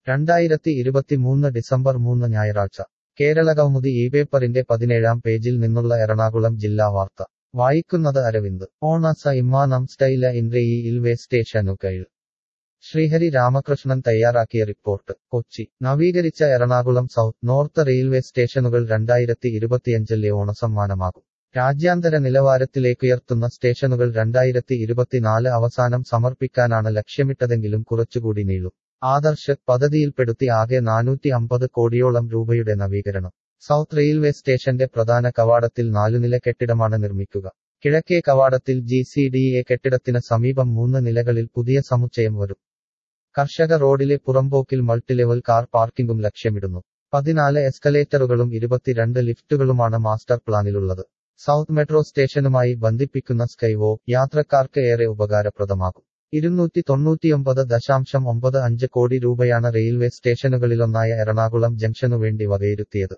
രണ്ടായിരത്തി ഇരുപത്തിമൂന്ന് ഡിസംബർ മൂന്ന് ഞായറാഴ്ച കേരളകൗമുദി ഈ പേപ്പറിന്റെ പതിനേഴാം പേജിൽ നിന്നുള്ള എറണാകുളം ജില്ലാ വാർത്ത വായിക്കുന്നത് അരവിന്ദ് ഓണസ ഇമ്മാനം സ്റ്റൈല ഇൻറെയി ഇൽവേ സ്റ്റേഷനുകൾ ശ്രീഹരി രാമകൃഷ്ണൻ തയ്യാറാക്കിയ റിപ്പോർട്ട് കൊച്ചി നവീകരിച്ച എറണാകുളം സൗത്ത് നോർത്ത് റെയിൽവേ സ്റ്റേഷനുകൾ രണ്ടായിരത്തി ഇരുപത്തിയഞ്ചിലെ ഓണസമ്മാനമാകും രാജ്യാന്തര നിലവാരത്തിലേക്കുയർത്തുന്ന സ്റ്റേഷനുകൾ രണ്ടായിരത്തി ഇരുപത്തിനാല് അവസാനം സമർപ്പിക്കാനാണ് ലക്ഷ്യമിട്ടതെങ്കിലും കുറച്ചുകൂടി നീളും ആദർശ് പദ്ധതിയിൽപ്പെടുത്തി ആകെ നാനൂറ്റി അമ്പത് കോടിയോളം രൂപയുടെ നവീകരണം സൗത്ത് റെയിൽവേ സ്റ്റേഷന്റെ പ്രധാന കവാടത്തിൽ നാലുനില കെട്ടിടമാണ് നിർമ്മിക്കുക കിഴക്കേ കവാടത്തിൽ ജി സി ഡി എ കെട്ടിടത്തിന് സമീപം മൂന്ന് നിലകളിൽ പുതിയ സമുച്ചയം വരും കർഷക റോഡിലെ പുറമ്പോക്കിൽ മൾട്ടിലെവൽ കാർ പാർക്കിംഗും ലക്ഷ്യമിടുന്നു പതിനാല് എസ്കലേറ്ററുകളും ഇരുപത്തിരണ്ട് ലിഫ്റ്റുകളുമാണ് മാസ്റ്റർ പ്ലാനിലുള്ളത് സൗത്ത് മെട്രോ സ്റ്റേഷനുമായി ബന്ധിപ്പിക്കുന്ന സ്കൈവോ യാത്രക്കാർക്ക് ഏറെ ഉപകാരപ്രദമാകും ഇരുന്നൂറ്റി തൊണ്ണൂറ്റിയൊമ്പത് ദശാംശം ഒമ്പത് അഞ്ച് കോടി രൂപയാണ് റെയിൽവേ സ്റ്റേഷനുകളിലൊന്നായ എറണാകുളം ജംഗ്ഷനു വേണ്ടി വകയിരുത്തിയത്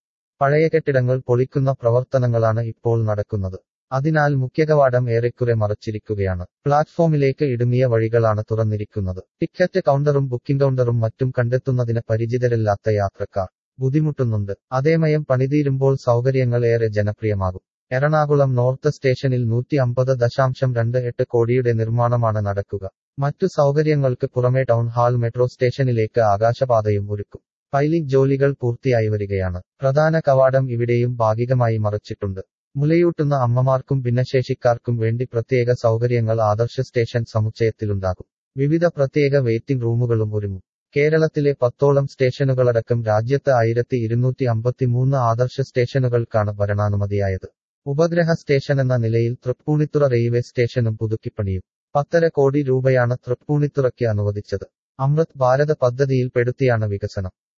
പഴയ കെട്ടിടങ്ങൾ പൊളിക്കുന്ന പ്രവർത്തനങ്ങളാണ് ഇപ്പോൾ നടക്കുന്നത് അതിനാൽ മുഖ്യകവാടം ഏറെക്കുറെ മറച്ചിരിക്കുകയാണ് പ്ലാറ്റ്ഫോമിലേക്ക് ഇടുങ്ങിയ വഴികളാണ് തുറന്നിരിക്കുന്നത് ടിക്കറ്റ് കൗണ്ടറും ബുക്കിംഗ് കൗണ്ടറും മറ്റും കണ്ടെത്തുന്നതിന് പരിചിതരല്ലാത്ത യാത്രക്കാർ ബുദ്ധിമുട്ടുന്നുണ്ട് അതേമയം പണിതീരുമ്പോൾ സൗകര്യങ്ങൾ ഏറെ ജനപ്രിയമാകും എറണാകുളം നോർത്ത് സ്റ്റേഷനിൽ നൂറ്റി അമ്പത് ദശാംശം രണ്ട് എട്ട് കോടിയുടെ നിർമ്മാണമാണ് നടക്കുക മറ്റു സൗകര്യങ്ങൾക്ക് പുറമെ ടൗൺ ഹാൾ മെട്രോ സ്റ്റേഷനിലേക്ക് ആകാശപാതയും ഒരുക്കും പൈലിംഗ് ജോലികൾ പൂർത്തിയായി വരികയാണ് പ്രധാന കവാടം ഇവിടെയും ഭാഗികമായി മറച്ചിട്ടുണ്ട് മുലയൂട്ടുന്ന അമ്മമാർക്കും ഭിന്നശേഷിക്കാർക്കും വേണ്ടി പ്രത്യേക സൗകര്യങ്ങൾ ആദർശ സ്റ്റേഷൻ സമുച്ചയത്തിലുണ്ടാകും വിവിധ പ്രത്യേക വെയിറ്റിംഗ് റൂമുകളും ഒരുങ്ങും കേരളത്തിലെ പത്തോളം സ്റ്റേഷനുകളടക്കം രാജ്യത്ത് ആയിരത്തി ഇരുന്നൂറ്റി അമ്പത്തിമൂന്ന് ആദർശ സ്റ്റേഷനുകൾക്കാണ് ഭരണാനുമതിയായത് ഉപഗ്രഹ സ്റ്റേഷനെന്ന നിലയിൽ തൃപ്പൂണിത്തുറ റെയിൽവേ സ്റ്റേഷനും പുതുക്കിപ്പണിയും പത്തര കോടി രൂപയാണ് തൃപ്പൂണിത്തുറയ്ക്ക് അനുവദിച്ചത് അമൃത് ഭാരത് പദ്ധതിയിൽ പെടുത്തിയാണ് വികസനം